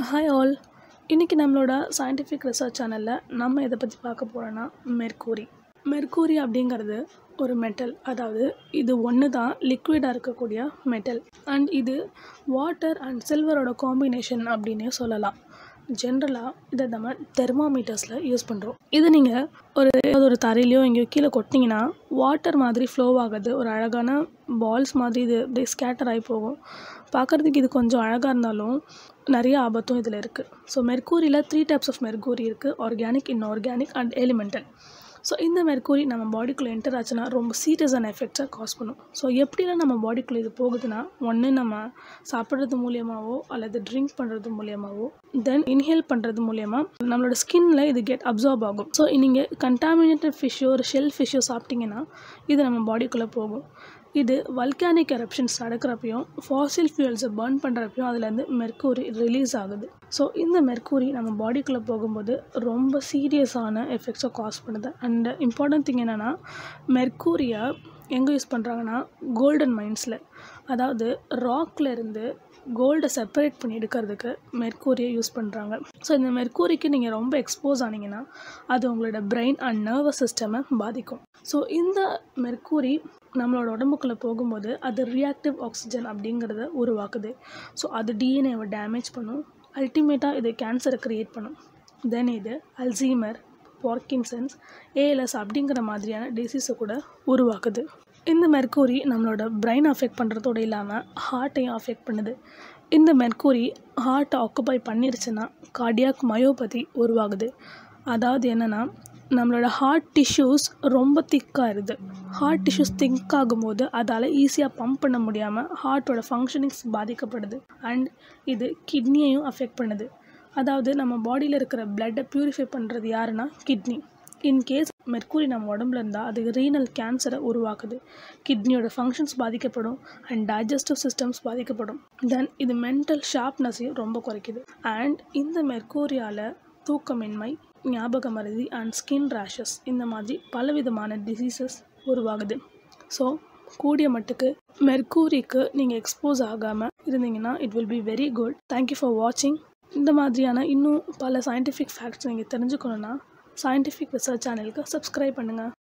hi all இன்றைக்கி நம்மளோட scientific research சேனலில் நம்ம எதை பற்றி பார்க்க போகிறோன்னா மெர்க்கூரி மெர்க்கூரி அப்படிங்கிறது ஒரு மெட்டல் அதாவது இது ஒன்று தான் லிக்விடாக இருக்கக்கூடிய மெட்டல் அண்ட் இது வாட்டர் அண்ட் சில்வரோட காம்பினேஷன் அப்படின்னே சொல்லலாம் ஜென்ரலாக இதை நம்ம தெர்மாமீட்டர்ஸில் யூஸ் பண்ணுறோம் இது நீங்கள் ஒரு ஏதாவது ஒரு தரையிலையோ எங்கேயோ கீழே கொட்டிங்கன்னா வாட்டர் மாதிரி ஃப்ளோ ஆகுது ஒரு அழகான பால்ஸ் மாதிரி இது அப்படியே ஸ்கேட்டர் ஆகி போகும் பார்க்குறதுக்கு இது கொஞ்சம் அழகாக இருந்தாலும் நிறைய ஆபத்தும் இதில் இருக்குது ஸோ மெர்க்கூரியில் த்ரீ டைப்ஸ் ஆஃப் மெர்க்கூரி இருக்குது organic inorganic and elemental so இந்த மெர்க்கூரி நம்ம பாடிக்குள்ளே என்டர் ஆச்சுன்னா ரொம்ப சீரியஸான எஃபெக்ட்ஸை காஸ் பண்ணும் ஸோ எப்படிலாம் நம்ம பாடிக்குள்ளே இது போகுதுன்னா ஒன்று நம்ம சாப்பிட்றது மூலியமாகவோ அல்லது ட்ரிங்க் பண்ணுறது மூலியமாகவோ தென் இன்ஹேல் பண்ணுறது மூலியமா நம்மளோட ஸ்கின்ல இது கெட் அப்சார்ப் ஆகும் ஸோ நீங்கள் கண்டாமினேட்டட் ஃபிஷ்ஷோ ஒரு ஷெல் ஃபிஷ்ஷோ சாப்பிட்டீங்கன்னா இது நம்ம பாடிக்குள்ளே போகும் இது வல்கானிக் எரப்ஷன்ஸ் நடக்கிறப்பையும் ஃபாசில் ஃபியூல்ஸை பர்ன் பண்ணுறப்பையும் அதுலேருந்து மெர்க்கூரி ரிலீஸ் ஆகுது ஸோ இந்த மெர்க்கூரி நம்ம பாடிக்குள்ளே போகும்போது ரொம்ப சீரியஸான எஃபெக்ட்ஸை காஸ் பண்ணுது அண்ட் இம்பார்ட்டன்ட் திங் என்னென்னா மெர்க்கூரியை எங்கே யூஸ் பண்ணுறாங்கன்னா கோல்டன் மைன்ஸில் அதாவது ராக்ல இருந்து கோல்டை செப்பரேட் பண்ணி எடுக்கிறதுக்கு மெர்க்கூரியை யூஸ் பண்ணுறாங்க ஸோ இந்த மெர்க்கூரிக்கு நீங்கள் ரொம்ப எக்ஸ்போஸ் ஆனீங்கன்னா அது உங்களோட பிரெயின் அண்ட் நர்வஸ் சிஸ்டமை பாதிக்கும் ஸோ இந்த மெர்க்கூரி நம்மளோட உடம்புக்குள்ளே போகும்போது அது ரியாக்டிவ் ஆக்சிஜன் அப்படிங்கிறத உருவாக்குது ஸோ அது டிஎன்ஏவை டேமேஜ் பண்ணும் அல்டிமேட்டாக இது கேன்சரை க்ரியேட் பண்ணும் தென் இது அல்சீமர் பார்க்கின்சன்ஸ் ஏஎல்எஸ் அப்படிங்கிற மாதிரியான டிசீஸை கூட உருவாக்குது இந்த மெர்க்கூரி நம்மளோட பிரெயின் அஃபெக்ட் பண்ணுறதோடு இல்லாமல் ஹார்ட்டையும் அஃபெக்ட் பண்ணுது இந்த மெர்க்கூரி ஹார்ட்டை ஆக்குபை பண்ணிருச்சுன்னா கார்டியாக் மயோபதி உருவாகுது அதாவது என்னென்னா நம்மளோட ஹார்ட் டிஷ்யூஸ் ரொம்ப திக்காகிடுது ஹார்ட் டிஷ்யூஸ் திக் ஆகும்போது அதால் ஈஸியாக பம்ப் பண்ண முடியாமல் ஹார்ட்டோட ஃபங்க்ஷனிங்ஸ் பாதிக்கப்படுது அண்ட் இது கிட்னியையும் அஃபெக்ட் பண்ணுது அதாவது நம்ம பாடியில் இருக்கிற பிளட்டை ப்யூரிஃபை பண்ணுறது யாருன்னா கிட்னி இன்கேஸ் மெர்க்கூரி நம்ம உடம்புல இருந்தால் அது ரீனல் கேன்சரை உருவாக்குது கிட்னியோட ஃபங்க்ஷன்ஸ் பாதிக்கப்படும் அண்ட் டைஜஸ்டிவ் சிஸ்டம்ஸ் பாதிக்கப்படும் தென் இது மென்டல் ஷார்ப்னஸையும் ரொம்ப குறைக்குது அண்ட் இந்த மெர்க்கூரியால் தூக்கமின்மை ஞாபக மருதி அண்ட் ஸ்கின் ரேஷஸ் இந்த மாதிரி பலவிதமான டிசீசஸ் உருவாகுது ஸோ கூடிய மட்டுக்கு மெர்க்கூரிக்கு நீங்கள் எக்ஸ்போஸ் ஆகாமல் இருந்தீங்கன்னா it will be very good thank you for வாட்சிங் இந்த மாதிரியான இன்னும் பல சயின்டிஃபிக் ஃபேக்ட்ஸ் நீங்கள் தெரிஞ்சுக்கணுன்னா சயின்டிஃபிக் ரிசர்ச் சேனலுக்கு சப்ஸ்கிரைப் பண்ணுங்கள்